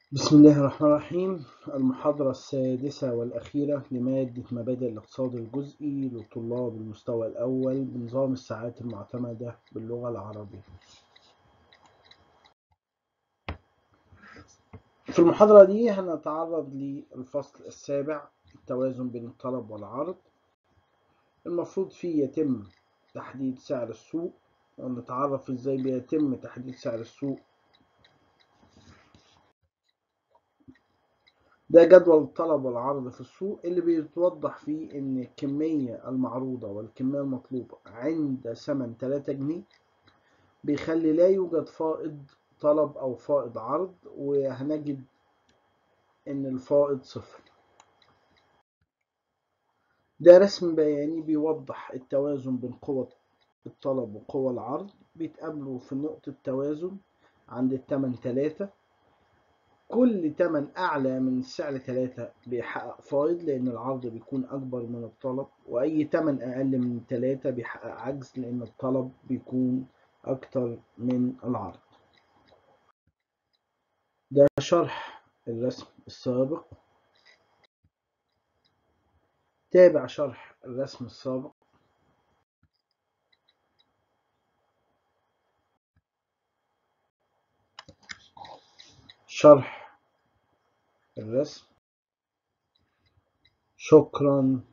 بسم الله الرحمن الرحيم المحاضرة السادسة والأخيرة لمادة مبادئ الاقتصاد الجزئي لطلاب المستوى الأول بنظام الساعات المعتمدة باللغة العربية في المحاضرة دي هنتعرض للفصل السابع التوازن بين الطلب والعرض المفروض فيه يتم تحديد سعر السوق ونتعرف ازاي بيتم تحديد سعر السوق ده جدول الطلب والعرض في السوق اللي بيتوضح فيه ان الكمية المعروضة والكمية المطلوبة عند ثمن 3 جنيه بيخلي لا يوجد فائض طلب او فائض عرض وهنجد ان الفائض صفر ده رسم بياني بيوضح التوازن بين قوة الطلب وقوة العرض بيتقابلوا في نقطة توازن عند التمن 3 كل تمن أعلى من سعر 3 بيحقق فائض لأن العرض بيكون أكبر من الطلب وأي تمن أقل من 3 بيحقق عجز لأن الطلب بيكون أكتر من العرض ده شرح الرسم السابق تابع شرح الرسم السابق شرح الرسم شكرا